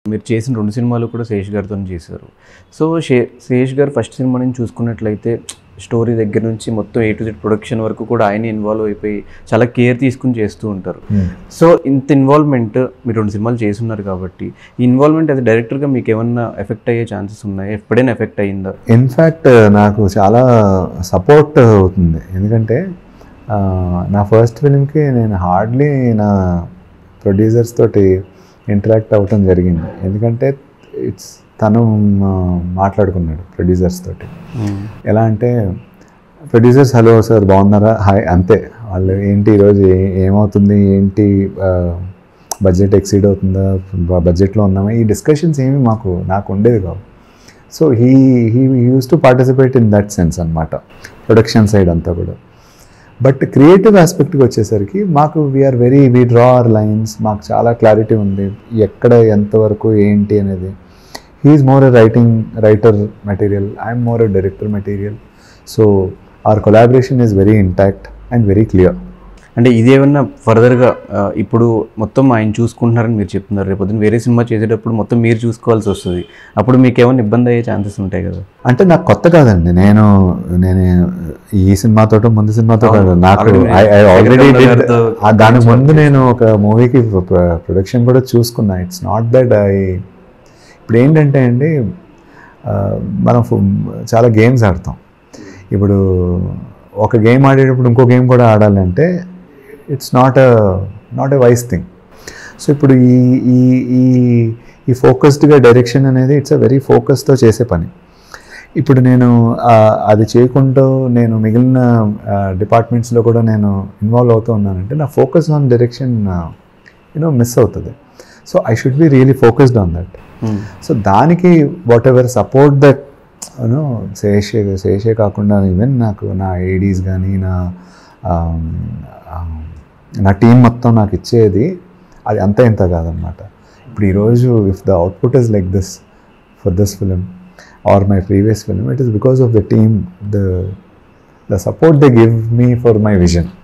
మీరు చేసిన రెండు సినిమాలు కూడా శేష్ గారితో చేశారు సో శే శేష్ గారు ఫస్ట్ సినిమా నుంచి చూసుకున్నట్లయితే స్టోరీ దగ్గర నుంచి మొత్తం ఏ టు జెడ్ ప్రొడక్షన్ వరకు కూడా ఆయన ఇన్వాల్వ్ అయిపోయి చాలా కేర్ తీసుకుని చేస్తూ ఉంటారు సో ఇంత ఇన్వాల్వ్మెంట్ మీరు రెండు సినిమాలు చేస్తున్నారు కాబట్టి ఈ ఇన్వాల్వ్మెంట్ అది డైరెక్టర్గా మీకు ఏమన్నా ఎఫెక్ట్ అయ్యే ఛాన్సెస్ ఉన్నాయి ఎప్పుడైనా ఎఫెక్ట్ అయ్యిందా ఇన్ఫ్యాక్ట్ నాకు చాలా సపోర్ట్ అవుతుంది ఎందుకంటే ఆ, నా ఫస్ట్ ఫిలింకి నేను హార్డ్లీ నా ప్రొడ్యూసర్స్ తోటి ఇంటరాక్ట్ అవ్వటం జరిగింది ఎందుకంటే ఇట్స్ తను ఆ, మాట్లాడుకున్నాడు ప్రొడ్యూసర్స్ తోటి ఎలా అంటే ప్రొడ్యూసర్స్ హలో సార్ బాగున్నారా హాయ్ అంతే వాళ్ళు ఏంటి ఈరోజు ఏ- ఏమవుతుంది ఏంటి బడ్జెట్ ఎక్సీడ్ అవుతుందా బడ్జెట్లో ఉన్నామా ఈ డిస్కషన్స్ ఏమి మాకు నాకు ఉండేది కావు so he he used to participate in that sense అనమాట ప్రొడక్షన్ సైడ్ అంతా కూడా బట్ క్రియేటివ్ ఆస్పెక్ట్కి వచ్చేసరికి మాకు we're very we draw our lines మాకు చాలా క్లారిటీ ఉంది ఎక్కడ ఎంతవరకు ఏంటి అనేది he's more a writing writer material I'm more a director material so our collaboration is very intact and very clear అంటే ఇది ఏమన్నా ఫర్దర్గా ఇప్పుడు మొత్తం ఆయన చూసుకుంటున్నారని మీరు చెప్తున్నారు రేపు పొద్దున్న వేరే సినిమా చేసేటప్పుడు మొత్తం మీరు చూసుకోవాల్సి వస్తుంది అప్పుడు మీకు ఏమైనా ఇబ్బంది అయ్యే ఛాన్సెస్ ఉంటాయి కదా అంటే నాకు కొత్త కాదండి నేను నేను ఈ సినిమాతో ముందు సినిమాతో కాదు నాకు Already ఆల్రెడీ జగన్ గారితో దాని ముందు నేను ఒక మూవీకి ప్రొడక్షన్ కూడా చూసుకున్నా ఇట్స్ నాట్ దట్ ఐ ఇప్పుడు ఏంటంటే అండి ఆ, మనం ఫు- చాలా గేమ్స్ ఆడతాం ఇప్పుడు ఒక గేమ్ ఆడేటప్పుడు ఇంకో గేమ్ కూడా ఆడాలంటే it's not a not a wise thing so ఇప్పుడు ఈ ఈ ఈ ఈ ఫోకస్డ్గా డైరెక్షన్ అనేది ఇట్స్ అ వెరీ ఫోకస్తో చేసే పని ఇప్పుడు నేను ఆ, అది చేయకుండా నేను మిగిలిన డిపార్ట్మెంట్స్లో కూడా నేను ఇన్వాల్వ్ అవుతూ ఉన్నానంటే నా focus on direction you know miss అవుతుంది so I should be really focused on that so దానికి whatever support that you know శేషే శేషే కాకుండా ఈవెన్ నాకు నా ఐడీస్ కానీ నా um, um, నా టీం మొత్తం నాకు ఇచ్చేది అది అంత ఇంత కాదనమాట ఇప్పుడు ఈరోజు if the output is like this for this film or my previous film it is because of the team the the support they give me for my vision